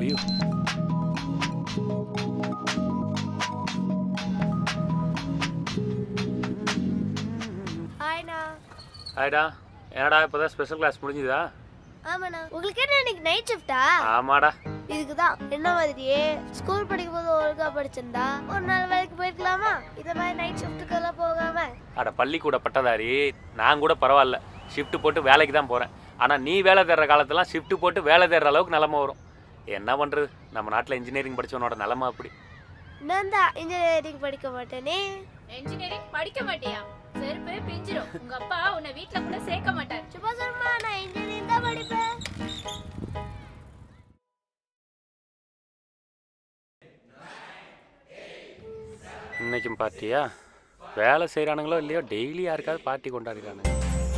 View ஹாய்ண்ணா ஆயிடா என்னடா இப்போதான் special class முடிஞ்சுதா ஆமாண்ணா உங்களுக்கு என்ன இன்னைக்கு நைட் ஷிஃப்டா ஆமாடா இதுக்கு தான் என்ன மாதிரியே ஸ்கூல் படிக்கும் போது ஒழுங்கா படிச்சிருந்தா ஒரு நாள் வேலைக்கு போயிருக்கலாமா இந்த மாதிரி நைட் ஷிஃப்ட்டுக்கெல்லாம் போகாம அட பள்ளிக்கூட பட்டதாரி நான் கூட பரவாயில்ல ஷிஃப்ட் போட்டு வேலைக்கு தான் போகிறேன் ஆனால் நீ வேலை தேடுற காலத்துலாம் ஷிஃப்ட் போட்டு வேலை தேடுற அளவுக்கு நிலமை வரும் என்ன பண்ணுறது நம்ம நாட்டில் இன்ஜினியரிங் படிச்சவனோட நிலமை அப்படி நான் தான் இன்ஜினியரிங் படிக்க மாட்டேனே இன்ஜினியரிங் படிக்க மாட்டியா செருப்பு பிஞ்சிரும் உங்க அப்பா உன்னை வீட்ல கூட சேர்க்க மாட்டார் சும்மா சொல்லுமா நான் இன்ஜினியரிங் தான் படிப்பேன் இன்னைக்கும் பார்ட்டியா வேலை செய்கிறானுங்களோ இல்லையோ டெய்லி யாருக்காவது பார்ட்டி கொண்டாடுறானுங்க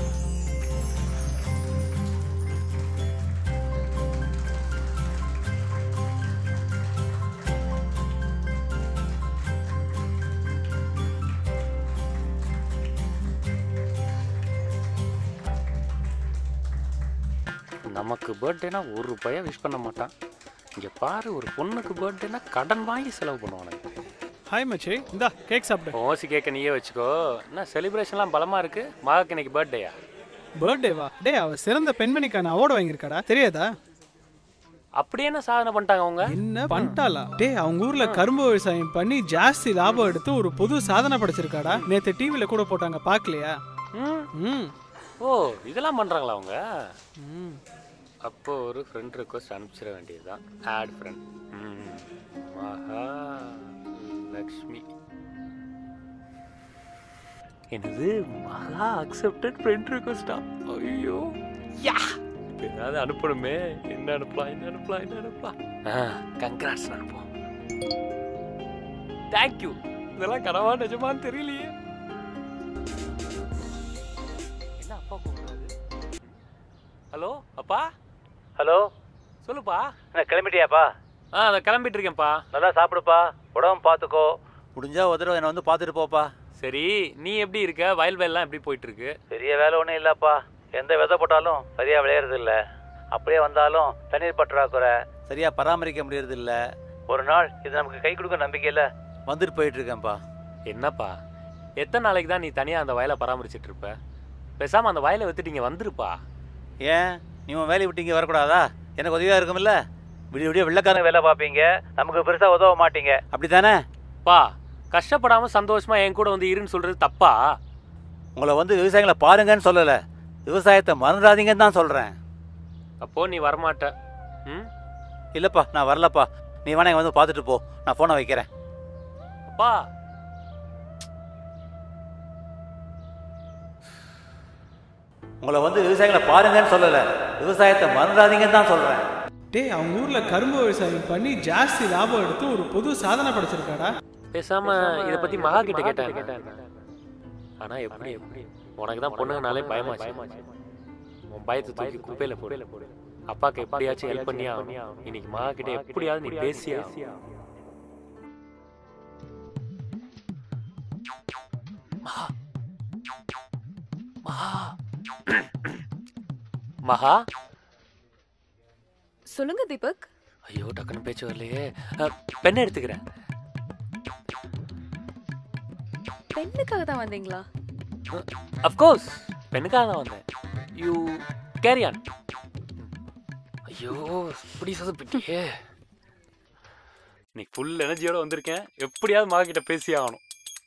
நமக்கு பர்த்டேனா ஒரு ரூபாயா விஷ் பண்ண மாட்டான் இங்கே பாரு ஒரு பொண்ணுக்கு பர்த்டேனா கடன் வாங்கி செலவு பண்ணுவானுங்க ஹாய் மச்சி இந்தா கேக் சாப்பிடு ஓசி கேக்க நீயே வச்சுக்கோ என்ன செலிப்ரேஷன்லாம் பலமா இருக்கு மகாக்கு இன்னைக்கு பர்த்டேயா பர்த்டேவா டேய் அவ சிறந்த பெண்மணிக்கான அவார்டு வாங்கியிருக்காடா தெரியாதா அப்படி என்ன சாதனை பண்ணிட்டாங்க அவங்க என்ன பண்ணிட்டாளா டேய் அவங்க ஊர்ல கரும்பு விவசாயம் பண்ணி ஜாஸ்தி லாபம் எடுத்து ஒரு புது சாதனை படைச்சிருக்காடா நேத்து டிவில கூட போட்டாங்க பார்க்கலையா ம் ம் ஓ இதெல்லாம் பண்றாங்களா அவங்க ம் அப்போ ஒரு ஃப்ரெண்ட் ரிக்வஸ்ட் அனுப்பிச்சிட வேண்டியதுதான் ஆட் ஃப்ரெண்ட் ம் மகா லக்ஷ்மி என்னது மகா அக்செப்டட் ஃப்ரெண்ட் ரிக்வஸ்டா ஐயோ யா ஏதாவது அனுப்பணுமே என்ன அனுப்பலாம் என்ன அனுப்பலாம் என்ன அனுப்பலாம் ஆ கங்க்ராட்ஸ் அனுப்புவோம் தேங்க்யூ இதெல்லாம் கனவா நிஜமான்னு தெரியலையே என்ன அப்பா கூப்பிடுறாரு ஹலோ அப்பா ஹலோ சொல்லுப்பா என்ன கிளம்பிட்டியாப்பா ஆ அதை கிளம்பிட்டு இருக்கேன்ப்பா நல்லா சாப்பிடுப்பா உடம்பு பார்த்துக்கோ முடிஞ்சா ஒரு தடவை என்னை வந்து பார்த்துட்டு போப்பா சரி நீ எப்படி இருக்க வயல் வேலைலாம் எப்படி போயிட்டு இருக்கு பெரிய வேலை ஒன்றும் இல்லைப்பா எந்த விதை போட்டாலும் சரியாக விளையறது இல்ல அப்படியே வந்தாலும் தண்ணீர் பற்றாக்குறை சரியாக பராமரிக்க முடியறது இல்ல ஒரு நாள் இது நமக்கு கை கொடுக்க நம்பிக்கை இல்லை வந்துட்டு போயிட்டு இருக்கேன்ப்பா என்னப்பா எத்தனை நாளைக்கு தான் நீ தனியாக அந்த வயலை பராமரிச்சிட்டு இருப்ப பேசாமல் அந்த வயலை வித்துட்டு இங்கே வந்துருப்பா ஏன் நீ உன் வேலையை விட்டு இங்கே வரக்கூடாதா எனக்கு உதவியாக இருக்கும்ல விடிய விடிய வெள்ளக்காரங்க வேலை பார்ப்பீங்க நமக்கு பெருசாக உதவ மாட்டீங்க அப்படி தானே பா கஷ்டப்படாமல் சந்தோஷமா என் கூட வந்து இருன்னு சொல்றது தப்பா உங்களை வந்து விவசாயிகளை பாருங்கன்னு சொல்லலை விவசாயத்தை மறந்துடாதீங்கன்னு தான் சொல்கிறேன் அப்போ நீ வரமாட்ட ம் இல்லைப்பா நான் வரலப்பா நீ வேணா இங்க வந்து பார்த்துட்டு போ நான் ஃபோனை வைக்கிறேன் அப்பா உங்களை வந்து விவசாயிகளை பாருங்கன்னு சொல்லலை விவசாயத்தை மறந்துடாதீங்கன்னு தான் சொல்கிறேன் டேய் அவங்க ஊர்ல கரும்பு விவசாயம் பண்ணி ஜாஸ்தி லாபம் எடுத்து ஒரு புது சாதனை படைச்சிருக்காடா பேசாம இதை பத்தி மகா கிட்ட கேட்டேன் ஆனா எப்படி எப்படி உனக்கு தான் பொண்ணுனாலே பயமாச்சு உன் பயத்தை தூக்கி குப்பையில போடு அப்பாக்கு எப்படியாச்சும் ஹெல்ப் பண்ணியா ஆகணும். இன்னைக்கு மகா கிட்ட எப்படியாவது நீ பேசியா மகா மகா மகா சொல்லுங்க தீபக் ஐயோ டக்குன்னு பேச்சு வரலையே அஹ், பென் எடுத்துக்கிறேன் பெண்ணுக்காக தான் வந்தீங்களா அஃப்கோர்ஸ் பெண்ணுக்காக தான் வந்தேன் யூ கேரி ஆன் ஐயோ இப்படி சொதப்பிட்டியே இன்னைக்கு ஃபுல் எனர்ஜியோட வந்திருக்கேன் எப்படியாவது மகா கிட்ட பேசி ஆகணும்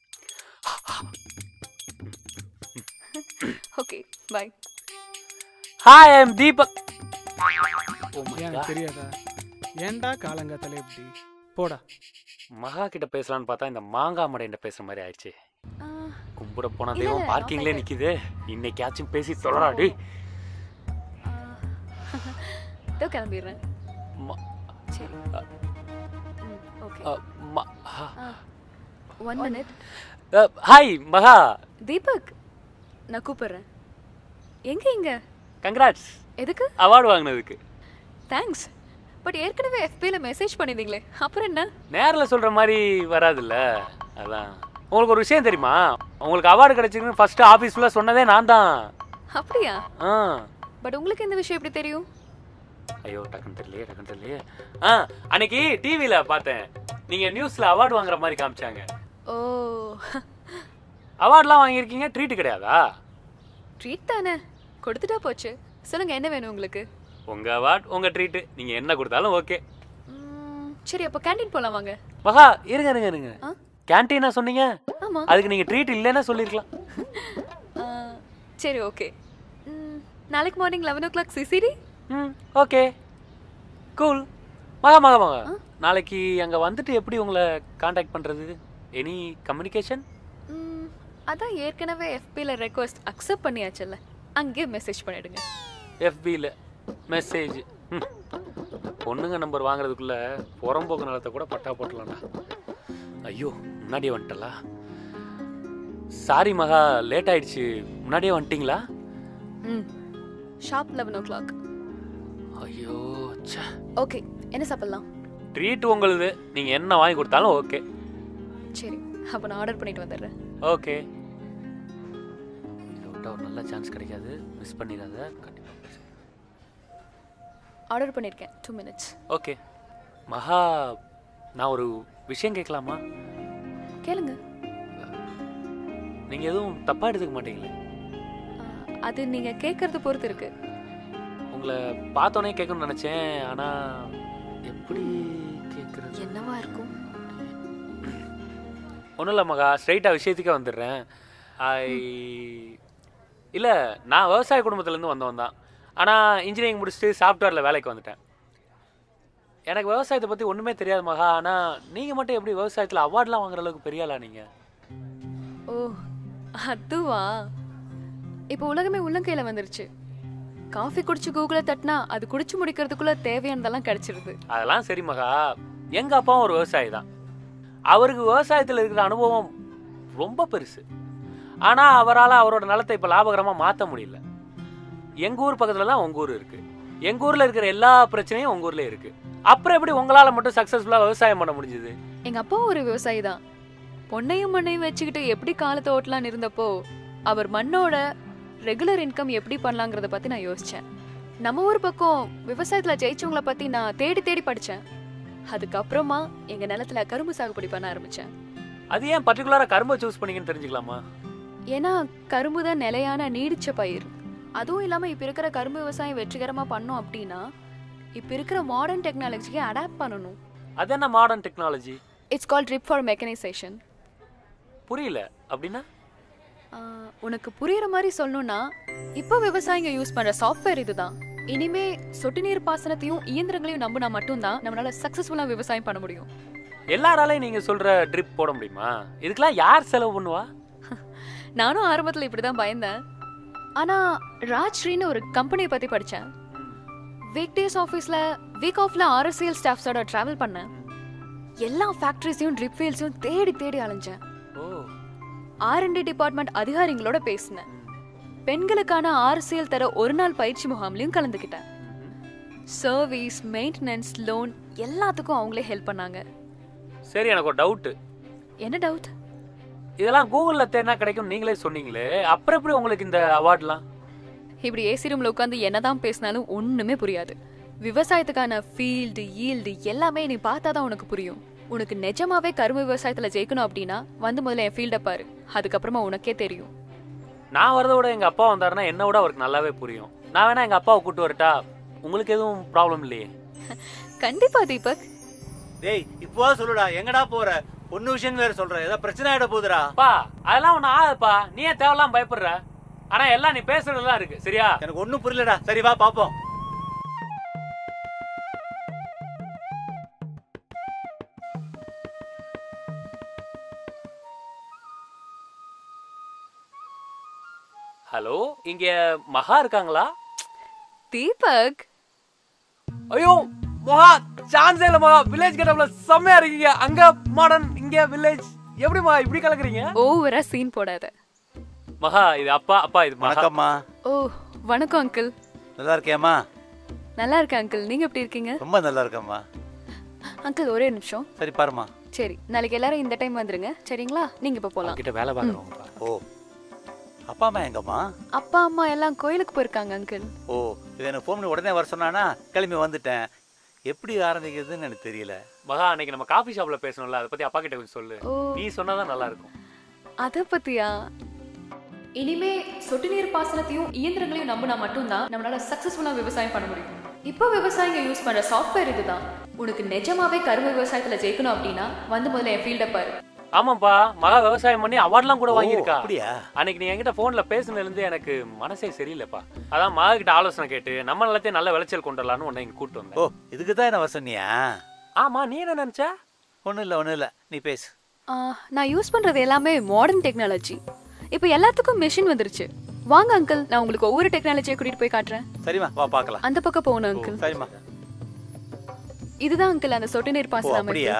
okay bye hi I am Deepak Oh my ஏன் God. எனக்கு தெரியாதா ஏன்டா காலங்காத்தால இப்படி போடா மகா கிட்ட பேசலாம்னு பார்த்தா இந்த மாங்காய் மடையிட்ட பேசுற மாதிரி ஆயிடுச்சு கும்பிட போன இல்ல, தெய்வம் இல்ல, பார்க்கிங்லேயே no, நிக்குது இன்னைக்காச்சும் பேசி தொடரா டேய் இதோ கிளம்பிடுறேன் ம- சரி ஓகே அஹ், ம- ஹா. ஒன் மினிட் அஹ், ஹாய் மகா தீபக் நான் கூப்பிடுறேன் எங்க இங்க கங்க்ராட்ஸ் எதுக்கு அவார்டு வாங்கினதுக்கு தேங்க்ஸ் பட் ஏற்கனவே FB ல மெசேஜ் பண்ணிருந்தீங்களே அப்புறம் என்ன நேரில் சொல்கிற மாதிரி வராதுல்ல அதான் உங்களுக்கு ஒரு விஷயம் தெரியுமா உங்களுக்கு அவார்டு கிடைச்சிருக்குன்னு ஃபர்ஸ்ட் ஆஃபீஸ் ஃபுல்லாக சொன்னதே நான் தான் அப்படியா ஆ பட் உங்களுக்கு இந்த விஷயம் எப்படி தெரியும் ஐயோ டக்குன்னு தெரியலையே டக்குன்னு தெரியலையே ஆ அன்னைக்கு டிவியில பார்த்தேன் நீங்க நியூஸ்ல அவார்டு வாங்குற மாதிரி காமிச்சாங்க ஓ அவார்ட்லாம் வாங்கியிருக்கீங்க ட்ரீட் கிடையாதா ட்ரீட் தானே கொடுத்துட்டா போச்சு சொல்லுங்க என்ன வேணும் உங்களுக்கு உங்க அவார்ட் உங்க ட்ரீட் நீங்க என்ன கொடுத்தாலும் ஓகே ம், சரி அப்போ கேண்டீன் போலாம் வாங்க மகா இருங்க இருங்க இருங்க ஆ? கேன்டீனா சொன்னீங்க ஆமா அதுக்கு நீங்க ட்ரீட் இல்லைன்னா சொல்லிருக்கலாம் ஆ, சரி ஓகே நாளைக்கு morning eleven o'clock CCD ம் ஓகே கூல் மகா மகா மகா நாளைக்கு அங்க வந்துட்டு எப்படி உங்களை காண்டாக்ட் பண்றது எனி கம்யூனிகேஷன் அதான் ஏற்கனவே எஃபியில் ரெக்வஸ்ட் அக்செப்ட் பண்ணியாச்சுல்ல அங்கேயே மெசேஜ் பண்ணிடுங்க எஃபியில் மெசேஜ் பொண்ணுங்க நம்பர் வாங்குறதுக்குள்ள புறம்போக்கு நிலத்தை கூட பட்டா போட்டலாம்டா ஐயோ முன்னாடியே வந்துட்டலா சாரி மகா லேட் ஆயிடுச்சு முன்னாடியே வந்துட்டீங்களா ம் ஷார்ப் லெவன் ஓ கிளாக் ஐயோ ச்சே ஓகே என்ன சாப்பிடலாம் ட்ரீட் உங்களுது நீங்கள் என்ன வாங்கி கொடுத்தாலும் ஓகே சரி அப்போ நான் ஆர்டர் பண்ணிட்டு வந்துடுறேன் ஓகே இதை விட்டா ஒரு நல்ல சான்ஸ் கிடைக்காது மிஸ் பண்ணிடாத கண்டிப்பாக ஆர்டர் பண்ணியிருக்கேன் டூ மினிட்ஸ் ஓகே மகா நான் ஒரு விஷயம் கேட்கலாமா கேளுங்க நீங்கள் எதுவும் தப்பாக எடுத்துக்க மாட்டீங்களே ஆ, அது நீங்கள் கேட்கறது பொறுத்து இருக்கு உங்களை பார்த்தோன்னே கேட்கணும்னு நினச்சேன் ஆனால் எப்படி கேட்குறது என்னவா இருக்கும் ஒன்றும் இல்லை மகா ஸ்ட்ரைட்டாக விஷயத்துக்கே வந்துடுறேன் ஐ இல்லை நான் விவசாய குடும்பத்துலேருந்து வந்தவன் தான் ஆனால் இன்ஜினியரிங் முடிச்சுட்டு சாஃப்ட்வேரில் வேலைக்கு வந்துட்டேன் எனக்கு விவசாயத்தை பற்றி ஒன்றுமே தெரியாது மகா ஆனால் நீங்கள் மட்டும் எப்படி விவசாயத்தில் அவார்ட்லாம் வாங்குற அளவுக்கு பெரிய ஆளா நீங்கள் ஓ அதுவா இப்போ உலகமே உள்ளங்கையில வந்துருச்சு காஃபி குடிச்சு கூகுள தட்டினா அது குடிச்சு முடிக்கிறதுக்குள்ள தேவையானதெல்லாம் கிடைச்சிருது அதெல்லாம் சரி மகா எங்கள் அப்பாவும் ஒரு விவசாயி தான் அவருக்கு விவசாயத்தில் இருக்கிற அனுபவம் ரொம்ப பெருசு ஆனால் அவரால் அவரோட நிலத்தை இப்போ லாபகரமாக மாற்ற முடியல எங்கள் ஊர் பக்கத்தில் தான் உங்கள் ஊர் இருக்குது எங்கள் ஊரில் இருக்கிற எல்லா பிரச்சனையும் உங்கள் ஊர்லேயே இருக்குது அப்புறம் எப்படி உங்களால் மட்டும் சக்ஸஸ்ஃபுல்லாக விவசாயம் பண்ண முடிஞ்சுது எங்க அப்பா ஒரு விவசாயி தான் பொண்ணையும் மண்ணையும் வச்சுக்கிட்டு எப்படி காலத்தை ஓட்டலான்னு இருந்தப்போ அவர் மண்ணோட ரெகுலர் இன்கம் எப்படி பண்ணலாங்கிறத பத்தி நான் யோசிச்சேன் நம்ம ஊர் பக்கம் விவசாயத்துல ஜெயிச்சவங்கள பத்தி நான் தேடி தேடி படிச்சேன் அதுக்கப்புறமா எங்க நிலத்துல கரும்பு சாகுபடி பண்ண ஆரம்பிச்சேன் அது ஏன் பர்டிகுலராக கரும்பை சூஸ் பண்ணீங்கன்னு தெரிஞ்சுக்கலாமா ஏன்னா கரும்பு தான் நிலையான நீடிச்ச பயிர் அதுவும் இல்லாம இப்ப இருக்கிற கரும்பு விவசாயம் வெற்றிகரமா பண்ணோம் அப்படின்னா இப்ப இருக்கிற மாடர்ன் டெக்னாலஜிக்கு அடாப்ட் பண்ணணும் அது என்ன modern technology it's call trip for mechanization புரியல அப்படின்னா உனக்கு புரியுற மாதிரி சொல்லணும்னா இப்போ விவசாயிங்க யூஸ் பண்ற சாஃப்ட்வேர் இதுதான் இனிமே சொட்டு நீர் பாசனத்தையும் இயந்திரங்களையும் நம்பினா மட்டும்தான் நம்மளால சக்சஸ்ஃபுல்லா விவசாயம் பண்ண முடியும் எல்லாராலையும் நீங்கள் சொல்கிற ட்ரிப் போட முடியுமா இதுக்கெல்லாம் யார் செலவு பண்ணுவா நானும் ஆரம்பத்துல இப்படிதான் பயந்தேன் ஆனா ராஜ்ஸ்ரீன்னு ஒரு கம்பெனியை பத்தி படிச்சேன் வீக் டேஸ் ஆஃபீஸ்ல வீக் ஆஃப்ல ஆர்எஸ்எல் ஸ்டாஃப்ஸோட டிராவல் பண்ணேன் எல்லா ஃபேக்டரிஸையும் ட்ரிப் ஃபீல்ட்ஸையும் தேடி தேடி அலைஞ்சேன் ஓ ஆர்என்டி டிபார்ட்மெண்ட் அதிகாரிகளோட பேசினேன் பெண்களுக்கான ஆர்சிஎல் தர ஒரு நாள் பயிற்சி முகாம்லயும் கலந்துக்கிட்டேன் சர்வீஸ் மெயின்டெனன்ஸ் லோன் எல்லாத்துக்கும் அவங்களே ஹெல்ப் பண்ணாங்க சரி எனக்கு ஒரு டவுட்டு என்ன டவுட் இதெல்லாம் கூகுளில் தேடினா கிடைக்கும் நீங்களே சொன்னீங்களே அப்புறம் எப்படி உங்களுக்கு இந்த அவார்ட்லாம் இப்படி ஏசி ரூம்ல உட்காந்து என்னதான் பேசினாலும் ஒண்ணுமே புரியாது விவசாயத்துக்கான ஃபீல்டு ஈல்டு எல்லாமே நீ பார்த்தாதான் உனக்கு புரியும் உனக்கு நிஜமாவே கரும்பு விவசாயத்துல ஜெயிக்கணும் அப்படின்னா வந்து முதல்ல என் ஃபீல்டை பாரு அதுக்கப்புறமா உனக்கே தெரியும் நான் வரதை விட எங்கள் அப்பா வந்தாருன்னா என்னை விட அவருக்கு நல்லாவே புரியும் நான் வேணா எங்கள் அப்பாவை கூட்டு வரட்டா உங்களுக்கு எதுவும் ப்ராப்ளம் இல்லையே கண்டிப்பா தீபக் டேய் இப்போ சொல்லுடா எங்கடா போற ஒன்னு விஷயம் வேற சொல்ற ஏதோ பிரச்சனை ஆயிட போகுதுடா அப்பா அதெல்லாம் ஒன்றும் ஆகுதுப்பா நீ ஏன் தேவையில்லாம் பயப்படுற ஆனால் எல்லாம் நீ பேசுறதுலாம் இருக்கு சரியா எனக்கு ஒண்ணும் புரியலடா சரி வா பாப்போம் ஹலோ இங்க மகா இருக்காங்களா தீபக் ஐயோ மகா சான்ஸே இல்ல மகா வில்லேஜ் கெட்டப்ல செம்மையா இருக்கீங்க அங்க மாடர்ன் இங்க வில்லேஜ் எப்படிமா இப்படி கலக்குறீங்க ஓவரா சீன் போடாத மகா இது அப்பா அப்பா இது மகா வணக்கம்மா ஓ வணக்கம் அங்கிள் நல்லா இருக்கியாம்மா நல்லா இருக்கேன் அங்கிள் நீங்க எப்படி இருக்கீங்க ரொம்ப நல்லா இருக்கம்மா அங்கிள் ஒரே நிமிஷம் சரி பாருமா சரி நாளைக்கு எல்லாரும் இந்த டைம் வந்துருங்க சரிங்களா நீங்க இப்ப போலாம் கிட்ட வேலை பார்க்குறோம்ப்பா ஓ அப்பா அம்மா எங்கம்மா அப்பா அம்மா எல்லாம் கோயிலுக்கு போயிருக்காங்க அங்கிள் ஓ இதை எனக்கு ஃபோன் பண்ணி உடனே வர சொன்னானா கிளம்பி வந்துட்டேன் எப்படி ஆரம்பிக்கிறதுன்னு எனக்கு தெரியல மகா அன்னைக்கு நம்ம காஃபி ஷாப்ல பேசணும்ல அதை பத்தி அப்பா கிட்ட கொஞ்சம் சொல்லு ஓ நீ சொன்னாதான் நல்லா இருக்கும் அத பத்தியா இனிமே சொட்டு நீர் பாசனத்தையும் இயந்திரங்களையும் நம்பினா மட்டும்தான் நம்மளால சக்சஸ்ஃபுல்லா விவசாயம் பண்ண முடியும் இப்போ விவசாயிங்க யூஸ் பண்ற சாஃப்ட்வேர் இதுதான் உனக்கு நிஜமாவே கரும்பு விவசாயத்துல ஜெயிக்கணும் அப்படின்னா வந்து முதல்ல என் ஃபீல்ட பாரு ஆமாப்பா மகா விவசாயம் பண்ணி அவார்ட்லாம் கூட ஓ, வாங்கியிருக்கா அப்படியா அன்னைக்கு நீ என்கிட்ட போன்ல பேசுனதுல இருந்து எனக்கு மனசே சரியில்லைப்பா அதான் மகா கிட்ட ஆலோசனை கேட்டு நம்ம எல்லாத்தையும் நல்ல விளைச்சல் கொண்டு வரலாம்னு உன்னை இங்க கூட்டு வந்தேன் ஓ இதுக்கு தான் என்ன வர சொன்னியா ஆமா நீ என்ன நினைச்ச ஒன்றும் இல்லை ஒன்றும் இல்லை நீ பேசு ஆ, நான் யூஸ் பண்றது எல்லாமே மாடர்ன் டெக்னாலஜி இப்போ எல்லாத்துக்கும் மிஷின் வந்துருச்சு வாங்க அங்கிள் நான் உங்களுக்கு ஒவ்வொரு டெக்னாலஜியை கூட்டிட்டு போய் காட்டுறேன் சரிம்மா வா பார்க்கலாம் அந்த பக்கம் போகணும் அங்கிள் சரிம்மா இதுதான் அங்கிள் அந்த சொட்டு நீர் ஓ பாசன அமைப்பு அப்படியா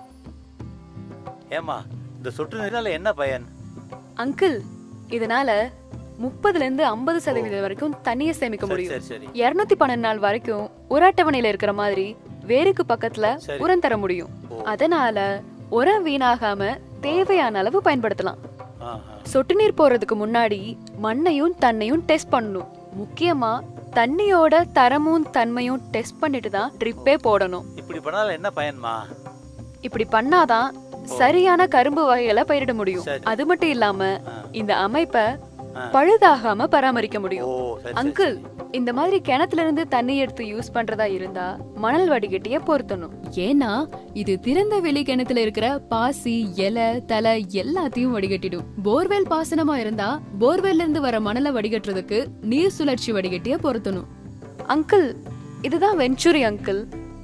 ஏம்மா இந்த சொட்டு நீரால என்ன பயன் அங்கிள் இதனால முப்பதுல இருந்து ஐம்பது சதவீதம் வரைக்கும் தண்ணியை சேமிக்க சரி முடியும் சரி சரி இருநூத்தி பன்னெண்டு நாள் வரைக்கும் உராட்டவணையில இருக்கிற மாதிரி வேருக்கு பக்கத்துல சரி. உரம் தர முடியும் ஓ. அதனால உரம் வீணாகாம தேவையான அளவு பயன்படுத்தலாம் ஆஹா. சொட்டு நீர் போறதுக்கு முன்னாடி மண்ணையும் தண்ணையும் டெஸ்ட் பண்ணணும் முக்கியமா தண்ணியோட தரமும் தன்மையும் டெஸ்ட் பண்ணிட்டு தான் ட்ரிப்பே போடணும் இப்படி பண்ணால என்ன பயன்மா இப்படி பண்ணாதான் சரியான கரும்பு வகைகளை பயிரிட முடியும் சரி. அது மட்டும் இல்லாம ஆ. இந்த அமைப்பை ஆ. பழுதாகாம பராமரிக்க ஓ முடியும் சரி, சரி அங்கிள் இந்த மாதிரி கிணத்துல இருந்து தண்ணி எடுத்து யூஸ் பண்றதா இருந்தா மணல் வடிகட்டிய பொருத்தணும் ஏன்னா இது திறந்த வெளி கிணத்துல இருக்கிற பாசி இலை தலை எல்லாத்தையும் வடிகட்டிடும் போர்வெல் பாசனமா இருந்தா போர்வெல்ல இருந்து வர மணலை வடிகட்டுறதுக்கு நீர் சுழற்சி வடிகட்டிய பொருத்தணும் அங்கிள் இதுதான் வெஞ்சுரி அங்கிள்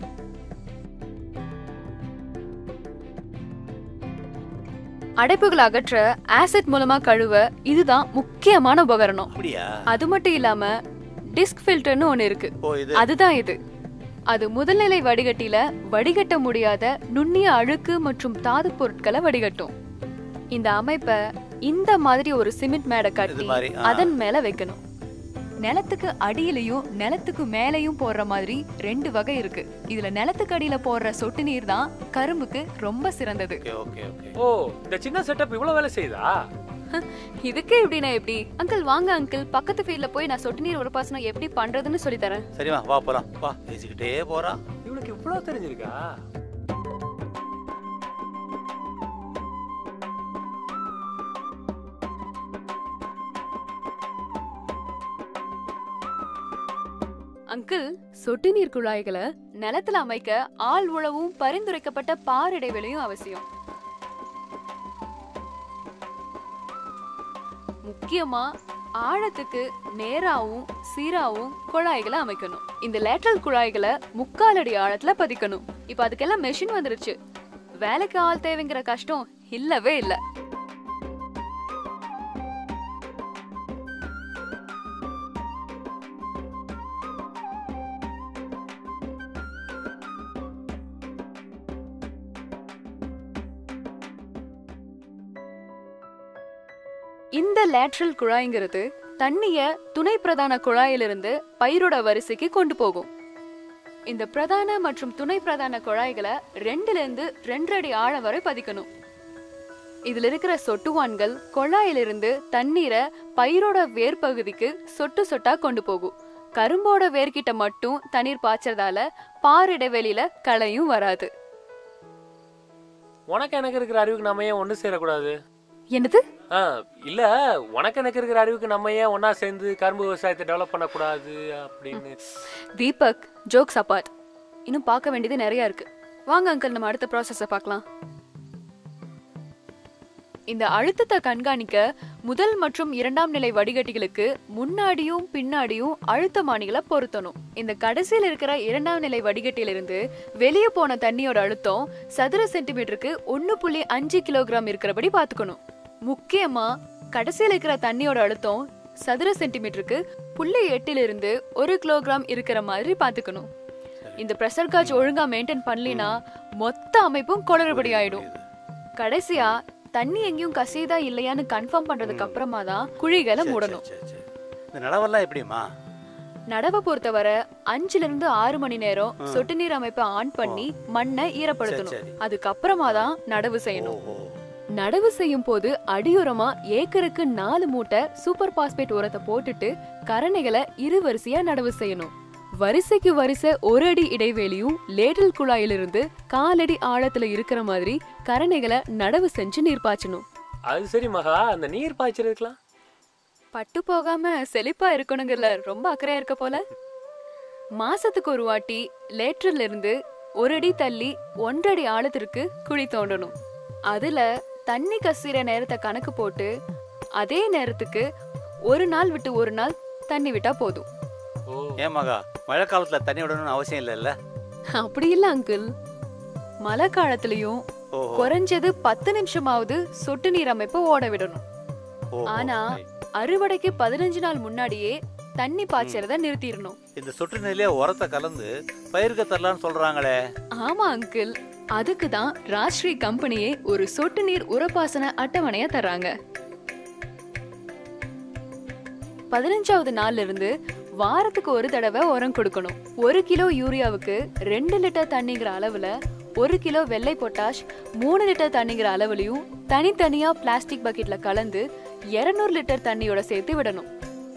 அடைப்புகளை அகற்ற ஆசிட் மூலமா கழுவ இதுதான் முக்கியமான உபகரணம் அப்படியா அது மட்டும் இல்லாம டிஸ்க் ஃபில்டர்னு ஒன்னு இருக்கு ஓ இது அதுதான் இது அது முதல்நிலை வடிகட்டில வடிகட்ட முடியாத நுண்ணிய அழுக்கு மற்றும் தாது பொருட்களை வடிகட்டும் இந்த அமைப்பை இந்த மாதிரி ஒரு சிமெண்ட் மேடை இது கட்டி மாதிரி ஆ. அதன் மேல வைக்கணும் நிலத்துக்கு அடியிலையும் நிலத்துக்கு மேலையும் போடுற மாதிரி ரெண்டு வகை இருக்கு இதுல நிலத்துக்கு அடியில போடுற சொட்டு நீர் தான் கரும்புக்கு ரொம்ப சிறந்தது ஓகே ஓகே ஓகே ஓ இந்த சின்ன செட்டப் இவ்வளவு வேலை செய்யுதா இதுக்கே எப்படின்னா எப்படி அங்கிள் வாங்க அங்கிள் பக்கத்து ஃபீல்ட்ல போய் நான் சொட்டு நீர் உரப்பாசனம் எப்படி பண்றதுன்னு சொல்லி தரேன் சரிம்மா வா போலாம் வா பேசிக்கிட்டே போறா இவளுக்கு இவ்வளவு தெரிஞ்சிருக்கா அங்கிள் சொட்டு நீர் குழாய்களை நிலத்துல அமைக்க ஆள் உழவும் பரிந்துரைக்கப்பட்ட பார் இடைவெளியும் அவசியம் முக்கியமா ஆழத்துக்கு நேராவும் சீராவும் குழாய்களை அமைக்கணும் இந்த லேட்டரல் குழாய்களை முக்கால் அடி ஆழத்துல பதிக்கணும் இப்ப அதுக்கெல்லாம் மெஷின் வந்துருச்சு வேலைக்கு ஆள் தேவைங்கிற கஷ்டம் இல்லவே இல்ல இந்த லேட்ரல் குழாய்ங்கிறது தண்ணிய துணை பிரதான குழாயிலிருந்து பயிரோட வரிசைக்கு கொண்டு போகும் இந்த பிரதான மற்றும் துணை பிரதான குழாய்களை ரெண்டுல இருந்து ரெண்டு அடி ஆழம் வரை பதிக்கணும் இதுல இருக்கிற சொட்டுவான்கள் குழாயிலிருந்து தண்ணீரை பயிரோட வேர் பகுதிக்கு சொட்டு சொட்டா கொண்டு போகும் கரும்போட வேர்கிட்ட மட்டும் தண்ணீர் பாய்ச்சறதால பார் இடைவெளியில களையும் வராது உனக்கு எனக்கு இருக்கிற அறிவுக்கு நம்ம ஏன் ஒன்று சேரக்கூடாது என்னது ஆ இல்ல உனக்கு எனக்கு இருக்கிற அறிவுக்கு நம்ம ஏன் ஒண்ணா சேர்ந்து கரும்பு விவசாயத்தை டெவலப் பண்ணக்கூடாது அப்படின்னு தீபக் ஜோக்ஸ் அப்பார்ட் இன்னும் பார்க்க வேண்டியது நிறைய இருக்கு வாங்க அங்கிள் நம்ம அடுத்த ப்ராசஸை பார்க்கலாம் இந்த அழுத்தத்தை கண்காணிக்க முதல் மற்றும் இரண்டாம் நிலை வடிகட்டிகளுக்கு முன்னாடியும் பின்னாடியும் அழுத்தமானிகளை பொருத்தணும் இந்த கடைசியில் இருக்கிற இரண்டாம் நிலை வடிகட்டியிலிருந்து வெளியே போன தண்ணியோட அழுத்தம் சதுர சென்டிமீட்டருக்கு ஒன்னு புள்ளி அஞ்சு கிலோகிராம் இருக்கிறபடி பார்த்துக்கணும் முக்கியமா கடைசியில் இருக்கிற தண்ணியோட அழுத்தம் சதுர சென்டிமீட்டருக்கு புள்ளி எட்டிலிருந்து ஒரு கிலோகிராம் இருக்கிற மாதிரி பார்த்துக்கணும் இந்த ப்ரெஷர் காஜ் ஒழுங்கா மெயின்டைன் பண்ணலினா மொத்த அமைப்பும் குளறுபடி ஆயிடும் கடைசியா தண்ணி எங்கேயும் கசியுதா இல்லையான்னு கன்ஃபார்ம் பண்றதுக்கு அப்புறமா தான் குழிகளை சரி, மூடணும் சரி, சரி. இந்த நடவெல்லாம் எப்படிம்மா நடவை பொறுத்தவரை அஞ்சுல இருந்து ஆறு மணி நேரம் சொட்டு நீர் அமைப்பை ஆன் பண்ணி மண்ணை ஈரப்படுத்தணும் சரி, சரி. அதுக்கப்புறமா தான் நடவு செய்யணும் ஓஹோ நடவு செய்யும் போது அடியுரமா ஏக்கருக்கு நாலு மூட்டை சூப்பர் பாஸ்பேட் உரத்தை போட்டுட்டு கரணைகளை இரு வரிசையா நடவு செய்யணும் வரிசைக்கு வரிசை ஒரு அடி இடைவெளியும் லேடல் குழாயிலிருந்து காலடி ஆழத்துல இருக்கிற மாதிரி கரணைகளை நடவு செஞ்சு நீர் பாய்ச்சணும் அது சரி மகா அந்த நீர் பாய்ச்சறதுக்கலாம் பட்டு போகாம செழிப்பா இருக்கணுங்கிறதுல ரொம்ப அக்கறையா இருக்க போல மாசத்துக்கு ஒரு வாட்டி லேட்டர்ல இருந்து ஒரு அடி தள்ளி ஒன்றடி ஆழத்திற்கு குழி தோண்டணும் அதுல தண்ணி கசிற நேரத்தை கணக்கு போட்டு அதே நேரத்துக்கு ஒரு நாள் விட்டு ஒரு நாள் தண்ணி விட்டா போதும் ஓ ஏன் மகா மழை காலத்துல தண்ணி விடணும்னு அவசியம் இல்லைல்ல அப்படி இல்ல அங்கிள் மழை காலத்துலயும் ஓஹோ குறைஞ்சது பத்து நிமிஷமாவது சொட்டு நீர் அமைப்பை ஓட விடணும் ஓஹோ. ஆனா அறுவடைக்கு பதினஞ்சு நாள் முன்னாடியே தண்ணி பாய்ச்சறத நிறுத்திடணும் இந்த சொட்டு நீர்லயே உரத்தை கலந்து பயிருக்கு தரலான்னு சொல்றாங்களே ஆமா அங்கிள் அதுக்கு தான் ராஜ்ஸ்ரீ கம்பெனியே ஒரு சொட்டு நீர் உரப்பாசன அட்டவணைய தர்றாங்க பதினஞ்சாவது நாள்ல இருந்து வாரத்துக்கு ஒரு தடவை உரம் கொடுக்கணும் ஒரு கிலோ யூரியாவுக்கு ரெண்டு லிட்டர் தண்ணிங்கிற அளவுல ஒரு கிலோ வெள்ளை பொட்டாஷ் மூணு லிட்டர் தண்ணிங்கிற அளவுலயும் தனித்தனியா பிளாஸ்டிக் பக்கெட்ல கலந்து 200 லிட்டர் தண்ணியோட சேர்த்து விடணும்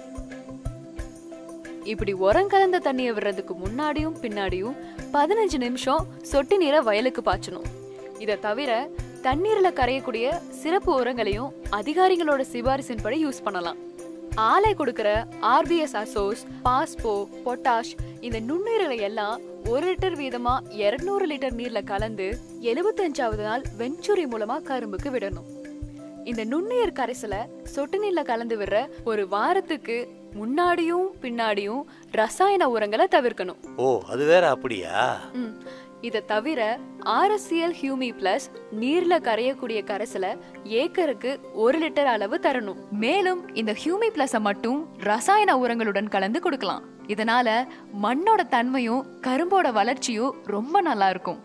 இப்படி உரம் கலந்த தண்ணியை விடுறதுக்கு முன்னாடியும் பின்னாடியும் பதினஞ்சு நிமிஷம் சொட்டு நீரை வயலுக்கு பாய்ச்சணும் இதை தவிர தண்ணீர்ல கரையக்கூடிய சிறப்பு உரங்களையும் அதிகாரிகளோட சிபாரிசின்படி யூஸ் பண்ணலாம் ஆலை கொடுக்கிற ஆர்பிஎஸ் அசோஸ் பாஸ்போ பொட்டாஷ் இந்த நுண்ணுயிர்களை எல்லாம் ஒரு லிட்டர் வீதமா 200 லிட்டர் நீர்ல கலந்து எழுபத்தஞ்சாவது நாள் வெஞ்சுரி மூலமா கரும்புக்கு விடணும் இந்த நுண்ணுயிர் கரைசலை சொட்டு நீர்ல கலந்து விடுற ஒரு வாரத்துக்கு முன்னாடியும் பின்னாடியும் ரசாயன உரங்களை தவிர்க்கணும் ஓ அது வேற அப்படியா ம். இத தவிர ஆர்எஸ்சிஎல் ஹியூமி பிளஸ் நீர்ல கரையக்கூடிய கரைசலை ஏக்கருக்கு ஒரு லிட்டர் அளவு தரணும் மேலும் இந்த ஹியூமி பிளஸ மட்டும் ரசாயன உரங்களுடன் கலந்து கொடுக்கலாம் இதனால மண்ணோட தன்மையும் கரும்போட வளர்ச்சியும் ரொம்ப நல்லா இருக்கும்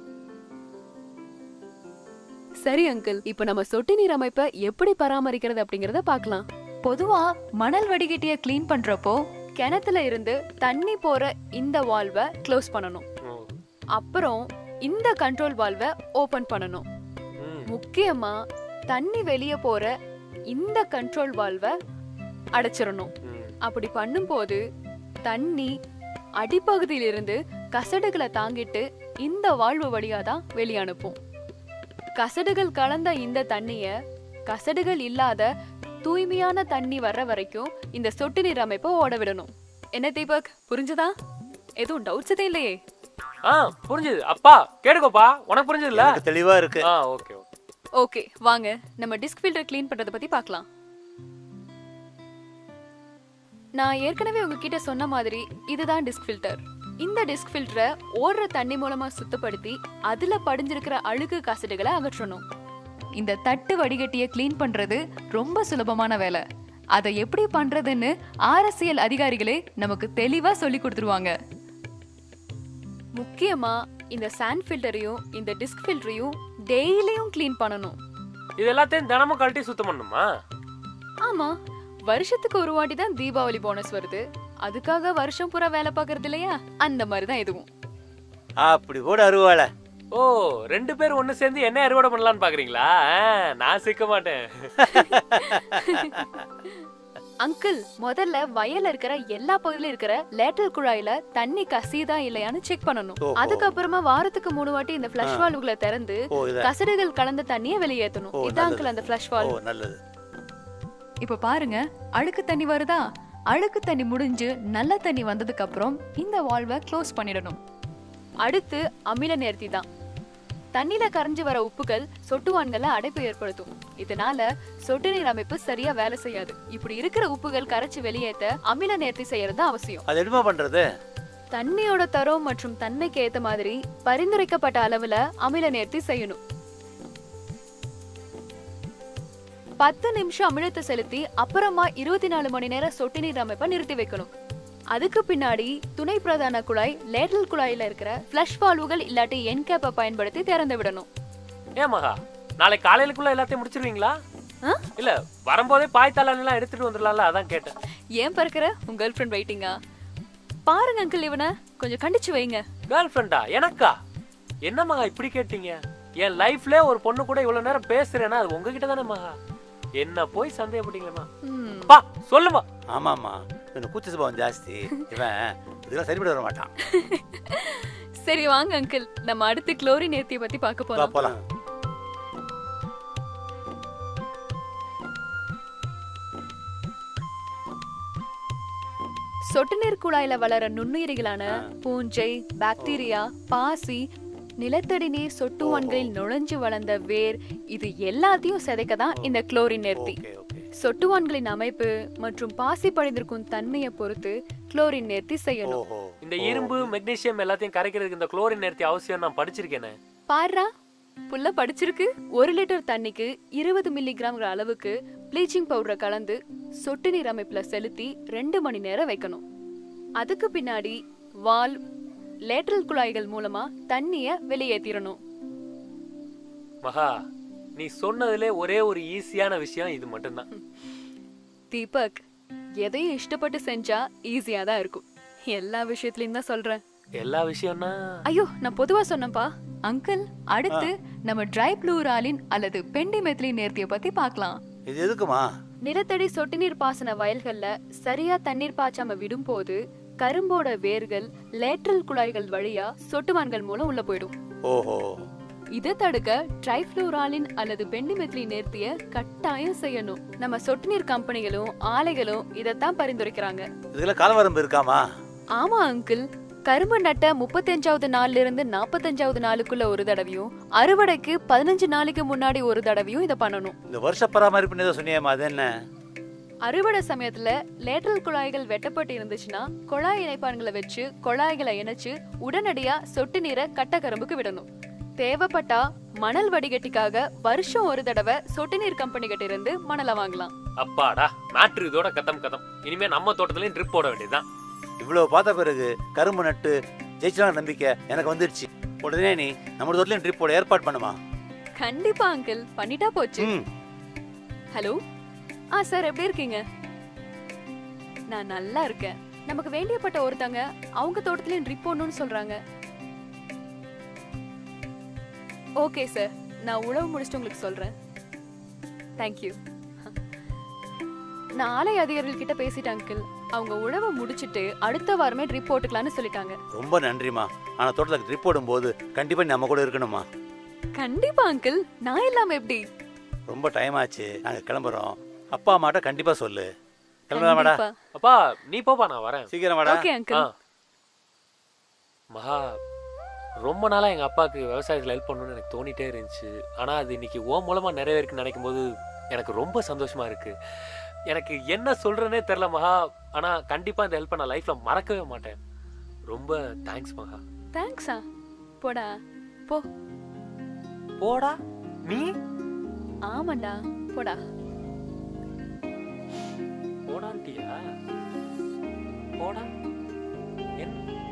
சரி அங்கிள் இப்ப நம்ம சொட்டு நீர் அமைப்பை எப்படி பராமரிக்கிறது அப்படிங்கறத பார்க்கலாம் பொதுவா மணல் வடிகட்டிய க்ளீன் பண்றப்போ கிணத்துல இருந்து தண்ணி போற இந்த வால்வை க்ளோஸ் பண்ணணும் ஓ. அப்புறம் இந்த கண்ட்ரோல் வால்வை ஓபன் பண்ணணும் ம். முக்கியமா தண்ணி வெளியே போற இந்த கண்ட்ரோல் வால்வை அடைச்சிடணும் ம். அப்படி பண்ணும்போது தண்ணி அடிப்பகுதியிலிருந்து கசடுகளை தாங்கிட்டு இந்த வாழ்வு வழியா தான் வெளிய அனுப்பும் கசடுகள் கலந்த இந்த தண்ணிய கசடுகள் இல்லாத தூய்மையான தண்ணி வர்ற வரைக்கும் இந்த சொட்டு நீர் அமைப்பை ஓட விடணும் என்ன தீபக் புரிஞ்சுதா எதுவும் டவுட்ஸ் எதுவும் இல்லையே ஆ புரிஞ்சுது அப்பா கேட்டுக்கோப்பா உனக்கு புரிஞ்சதுல எனக்கு தெளிவா இருக்கு ஆ ஓகே ஓகே ஓகே வாங்க நம்ம டிஸ்க் ஃபில்டர் க்ளீன் பண்றத பத்தி பார்க்கலாம் நான் ஏற்கனவே உங்ககிட்ட சொன்ன மாதிரி இதுதான் டிஸ்க் ஃபில்டர் இந்த டிஸ்க் ஃபில்டரை ஓடுற தண்ணி மூலமா சுத்தப்படுத்தி அதுல படிஞ்சிருக்கிற அழுக்கு கசடுகளை அகற்றணும் இந்த தட்டு வடிகட்டிய க்ளீன் பண்றது ரொம்ப சுலபமான வேலை அதை எப்படி பண்றதுன்னு அரசியல் அதிகாரிகளே நமக்கு தெளிவா சொல்லி கொடுத்துருவாங்க முக்கியமா இந்த சாண்ட் ஃபில்டரையும் இந்த டிஸ்க் ஃபில்டரையும் டெய்லியும் க்ளீன் பண்ணணும் இது எல்லாத்தையும் தினமும் கழட்டி சுத்தம் பண்ணுமா ஆமா வருஷத்துக்கு ஒரு வாட்டி தான் தீபாவளி போனஸ் வருது அதுக்காக வருஷம் பூரா வேலை பார்க்கறது இல்லையா அந்த மாதிரி தான் இதுவும் அப்படி போடு அருவாளை ஓ ரெண்டு பேரும் ஒண்ணு சேர்ந்து என்ன அறுவடை பண்ணலாம்னு பாக்குறீங்களா ஆ, நான் சிக்க மாட்டேன் அங்கிள் முதல்ல வயல்ல இருக்கிற எல்லா பகுதியிலும் இருக்கிற லேட்டர் குழாயில தண்ணி கசியுதா இல்லையான்னு செக் பண்ணணும் ஓஹோ. அதுக்கப்புறமா வாரத்துக்கு மூணு வாட்டி இந்த ஃபிளஷ் வால்வுகளை திறந்து ஓ இத கசடுகள் கலந்த தண்ணியை வெளியேற்றணும் ஓ, இதான் நல்லது. அங்கிள் அந்த ஃபிளஷ் ஓ வால்வ் நல்லது இப்ப பாருங்க அழுக்கு தண்ணி வருதா அழுக்கு தண்ணி முடிஞ்சு நல்ல தண்ணி வந்ததுக்கு அப்புறம் இந்த வால்வை க்ளோஸ் பண்ணிடணும் அடுத்து அமில நேர்த்தி தான் தண்ணியில கரைஞ்சு வர உப்புகள் சொட்டுவான்களை அடைப்பு ஏற்படுத்தும் இதனால சொட்டு நீர் அமைப்பு சரியா வேலை செய்யாது இப்படி இருக்கிற உப்புகள் கரைச்சு வெளியேத்த அமில நேர்த்தி செய்யறது அவசியம் அது என்னமா பண்றது தண்ணியோட தரம் மற்றும் தன்மைக்கு ஏத்த மாதிரி பரிந்துரைக்கப்பட்ட அளவுல அமில நேர்த்தி செய்யணும் பத்து நிமிஷம் அமிலத்தை செலுத்தி அப்புறமா இருபத்தி நாலு மணி நேரம் சொட்டு நீர் அமைப்பை நிறுத்தி வைக்கணும் அதுக்கு பின்னாடி துணை பிரதான குழாய் லேட்டல் குழாயில இருக்கிற ஃபிளஷ் வால்வுகள் இல்லாட்டி என் கேப்பை பயன்படுத்தி திறந்து விடணும் ஏன் மகா நாளைக்கு காலையிலுக்குள்ள எல்லாத்தையும் முடிச்சிருவீங்களா ஆ? இல்ல வரும்போதே பாய்த்தாளன் எல்லாம் எடுத்துட்டு வந்துடலாம்ல அதான் கேட்டேன் ஏன் பறக்கிற உங்க கேர்ள் ஃப்ரெண்ட் வெயிட்டிங்கா பாருங்க அங்கிள் இவனை கொஞ்சம் கண்டிச்சு வைங்க கேர்ள் ஃப்ரெண்டா எனக்கா என்ன மகா இப்படி கேட்டீங்க என் லைஃப்ல ஒரு பொண்ணு கூட இவ்வளவு நேரம் பேசுறேன்னா அது உங்ககிட்ட தானே மகா என்ன போய் சந்தேகப்பட்டீங்களேம்மா ம், பா சொல்லுமா ஆமாம்மா இவனுக்கு கூச்ச சுபாவம் ஜாஸ்தி இவன் இதெல்லாம் சரிப்பட வர மாட்டான் சரி வாங்க அங்கிள் நம்ம அடுத்து குளோரி நேர்த்தியை பத்தி பார்க்க வா போறோம் போலாம் சொட்டு நீர் குழாயில வளர நுண்ணுயிரிகளான பூஞ்சை பாக்டீரியா பாசி நிலத்தடி நீர் சொட்டுவான்களில் நுழைஞ்சு வளர்ந்த வேர் இது எல்லாத்தையும் சிதைக்க தான் இந்த குளோரின் நேர்த்தி ஓகே ஓகே சொட்டுவான்களின் அமைப்பு மற்றும் பாசி படிந்திருக்கும் தன்மையை பொறுத்து குளோரின் நேர்த்தி செய்யணும் ஓஹோ இந்த இரும்பு மெக்னீசியம் எல்லாத்தையும் கரைக்கிறதுக்கு இந்த குளோரின் நேர்த்தி அவசியம் நான் படிச்சிருக்கேனே பாருடா புள்ள படிச்சிருக்கு ஒரு லிட்டர் தண்ணிக்கு இருபது மில்லிகிராம்ங்கிற அளவுக்கு ப்ளீச்சிங் பவுடரை கலந்து சொட்டு நீர் அமைப்புல செலுத்தி ரெண்டு மணி நேரம் வைக்கணும் அதுக்கு பின்னாடி வால் லேட்ரல் குழாய்கள் மூலமா தண்ணிய வெளியேத்திரணும் மகா நீ சொன்னதுலே ஒரே ஒரு ஈஸியான விஷயம் இது மட்டும்தான் தீபக் எதையும் இஷ்டப்பட்டு செஞ்சா ஈஸியா தான் இருக்கும் எல்லா விஷயத்துலயும் தான் சொல்றேன் எல்லா விஷயம்னா ஐயோ நான் பொதுவா சொன்னேன்ப்பா அங்கிள் அடுத்து நம்ம ட்ரை ப்ளூராலின் அல்லது பெண்டிமெத்லின் நேர்த்தியை பத்தி பார்க்கலாம் இது எதுக்குமா நிலத்தடி சொட்டு நீர் பாசன வயல்கள்ல சரியா தண்ணீர் பாய்ச்சாம விடும்போது கரும்போட வேர்கள் லேட்ரல் குழாய்கள் வழியா சொட்டுவான்கள் மூலம் உள்ள போயிடும் ஓஹோ இதை தடுக்க ட்ரைஃப்ளூராலின் அல்லது பெண்டிமெத்லின் நேர்த்திய கட்டாயம் செய்யணும் நம்ம சொட்டு நீர் கம்பெனிகளும் ஆலைகளும் இதைத்தான் பரிந்துரைக்கிறாங்க இதுல காலவரம்பு இருக்காமா ஆமா அங்கிள் கரும்பு நட்ட முப்பத்தஞ்சாவது நாள்ல இருந்து நாற்பத்தஞ்சாவது நாளுக்குள்ள ஒரு தடவையும் அறுவடைக்கு பதினஞ்சு நாளைக்கு முன்னாடி ஒரு தடவையும் இதை பண்ணணும் இந்த வருஷ பராமரிப்புன்னு ஏதோ சொன்னியேம்மா அது என்ன அறுவடை சமயத்துல லேட்டரல் குழாய்கள் வெட்டப்பட்டு இருந்துச்சுன்னா குழாய் இணைப்பான்களை வச்சு குழாய்களை இணைச்சு உடனடியா சொட்டு நீரை கட்ட கரும்புக்கு விடணும் தேவைப்பட்டா மணல் வடிகட்டிக்காக வருஷம் ஒரு தடவை சொட்டு நீர் கம்பெனி கிட்ட இருந்து மணலை வாங்கலாம் அப்பாடா மேட்ரு இதோட கதம் கதம் இனிமே நம்ம தோட்டத்துலயும் ட்ரிப் போட வேண்டியதுதான் இவ்வளவு பார்த்த பிறகு கரும்பு நட்டு ஜெயிச்சலாம் நம்பிக்கை எனக்கு வந்துருச்சு உடனே நீ நம்ம தோட்டலையும் ட்ரிப் போட ஏற்பாடு பண்ணுமா கண்டிப்பா அங்கிள் பண்ணிட்டா போச்சு ம் ஹலோ ஆ சார் எப்படி இருக்கீங்க நான் நல்லா இருக்கேன் நமக்கு வேண்டியப்பட்ட ஒருத்தங்க அவங்க தோட்டத்துலயும் ட்ரிப் போடணும்னு சொல்றாங்க ஓகே சார் நான் உழவு முடிச்சுட்டு உங்களுக்கு சொல்றேன் தேங்க்யூ நான் ஆலை அதிகாரிகள் கிட்ட பேசிட்டேன் அங்கிள் அவங்க உழவை முடிச்சிட்டு அடுத்த வாரமே ட்ரிப் போட்டுக்கலாம்னு சொல்லிட்டாங்க ரொம்ப நன்றிம்மா ஆனா தோட்டத்துக்கு ட்ரிப் போடும்போது கண்டிப்பா நீ நம்ம கூட இருக்கணுமா கண்டிப்பா அங்கிள் நான் இல்லாம எப்படி ரொம்ப டைம் ஆச்சு நாங்க கிளம்புறோம் அப்பா அம்மாட்ட கண்டிப்பா சொல்லு கிளம்பலாமாடா கண்டிப்பா அப்பா நீ போப்பா நான் வரேன் சீக்கிரம் வாடா ஓகே ஆ அங்கிள் மகா ரொம்ப நாளா எங்க அப்பாவுக்கு விவசாயத்துல ஹெல்ப் பண்ணணும்னு எனக்கு தோணிட்டே இருந்துச்சு ஆனா அது இன்னைக்கு ஓ மூலமா நிறைவேறுக்குன்னு நினைக்கும் போது எனக்கு ரொம்ப சந்தோஷமா இருக்கு எனக்கு என்ன சொல்றேனே தெரியல மகா ஆனா கண்டிப்பா இந்த ஹெல்ப்பை நான் லைஃப்ல மறக்கவே மாட்டேன் ரொம்ப தேங்க்ஸ் மகா தேங்க்ஸா போடா போ போடா நீ ஆமாண்டா போடா போடான்ட்டியா போடா என்ன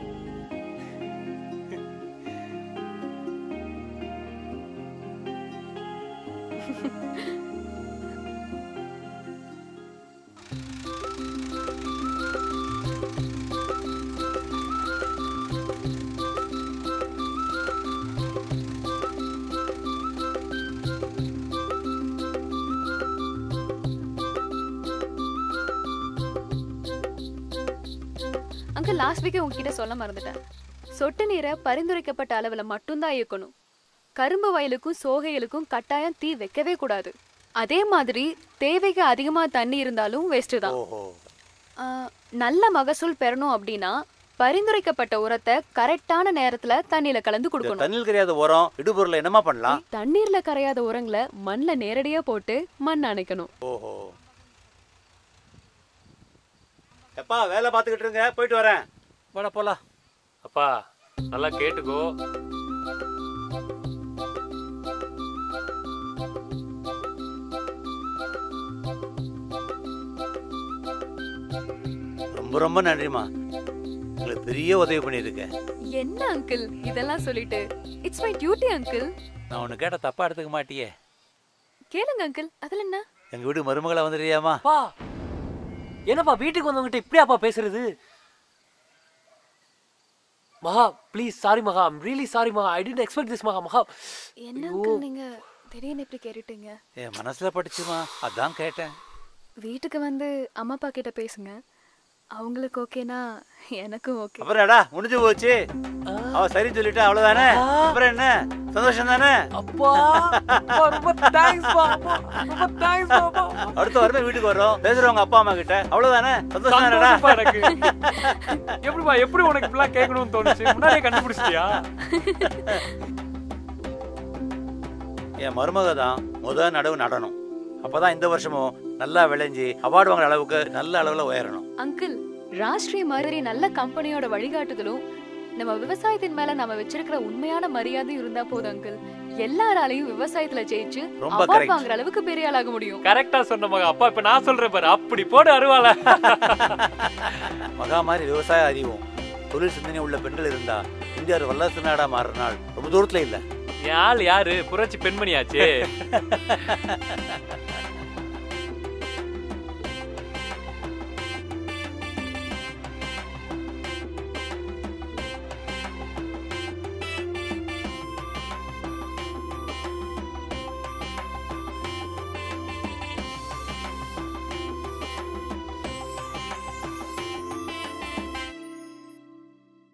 அங்கிள் லாஸ்ட் வீக்கே உங்ககிட்ட சொல்ல மறந்துட்டேன் சொட்டு நீரை பரிந்துரைக்கப்பட்ட அளவில் மட்டும்தான் இயக்கணும் கரும்பு வயலுக்கும் சோகைகளுக்கும் கட்டாயம் தீ வைக்கவே கூடாது அதே மாதிரி தேவைக்கு அதிகமாக தண்ணி இருந்தாலும் வேஸ்ட்டு தான் ஓஹோ ஆ, நல்ல மகசூல் பெறணும் அப்படின்னா பரிந்துரைக்கப்பட்ட உரத்தை கரெக்டான நேரத்துல தண்ணியில கலந்து இந்த கொடுக்கணும் தண்ணில் கரையாத உரம் இடுபொருளை என்னமா பண்ணலாம் தண்ணீர்ல கரையாத உரங்களை மண்ணில் நேரடியா போட்டு மண் அணைக்கணும் ஓஹோ எப்பா வேலை பார்த்துக்கிட்டு இருங்க போயிட்டு வரேன் வாடா போலாம் அப்பா நல்லா கேட்டுக்கோ ரொம்ப ரொம்ப நன்றிம்மா உங்களுக்கு பெரிய உதவி பண்ணியிருக்கேன் என்ன அங்கிள் இதெல்லாம் சொல்லிட்டு இட்ஸ் மை டியூட்டி அங்கிள் நான் ஒன்று கேட்ட தப்பா எடுத்துக்க மாட்டியே கேளுங்க அங்கிள் அதுல என்ன எங்க வீடு மருமகளை வந்துடுறியாமா அப்பா என்னப்பா வீட்டுக்கு வந்தவங்ககிட்ட இப்படியாப்பா பேசுறது Maha please sorry Maha I'm really sorry Maha I didn't expect this மகா மகா என்ன ஐயோ. uncle நீங்க திடீர்னு இப்படி கேட்டுட்டீங்க என் மனசுல பட்டுச்சுமா அதான் கேட்டேன் வீட்டுக்கு வந்து அம்மா அப்பா கிட்ட பேசுங்க அவங்களுக்கு ஓகேனா எனக்கும் ஓகே அப்புறம் என்னடா முடிஞ்சு போச்சு அவ சரி சொல்லிட்டா அவ்வளவுதானே அப்புறம் என்ன சந்தோஷம் தானே அப்பா அப்பா, ரொம்ப தேங்க்ஸ் பா அப்பா, ரொம்ப தேங்க்ஸ் அப்பா அடுத்த வாரமே வீட்டுக்கு வர்றோம் பேசுறவங்க அப்பா அம்மா கிட்ட அவ்வளவுதானே சந்தோஷம் தானடா சந்தோஷப்பா எனக்கு எப்படிப்பா எப்படி உனக்கு இப்படிலாம் கேட்கணும்னு தோணுச்சு முன்னாடியே கண்டுபிடிச்சிட்டியா என் மருமக தான் முத நடவு நடணும் அப்பதான் இந்த வருஷமும் நல்லா விளைஞ்சு அவார்டு வாங்குற அளவுக்கு நல்ல அளவுல உயரணும் அங்கிள் ராஷ்டிரிய மாதிரி நல்ல கம்பெனியோட வழிகாட்டுதலும் நம்ம விவசாயத்தின் மேல நம்ம வச்சிருக்கிற உண்மையான மரியாதை இருந்தா போதும் அங்கிள் எல்லாராலையும் விவசாயத்துல ஜெயிச்சு ரொம்ப அவார்ட் correct. வாங்குற அளவுக்கு பெரிய ஆளாக முடியும் கரெக்டா சொன்ன மகா அப்பா இப்ப நான் சொல்றேன் பாரு அப்படி போடு அருவால மகா மாதிரி விவசாய அறிவும் தொழில் சிந்தனை உள்ள பெண்கள் இருந்தா இந்தியா ஒரு வல்லரசு நாடா மாறுற நாள் ரொம்ப தூரத்துல இல்ல என் ஆள் யாரு புரட்சி பெண்மணியாச்சே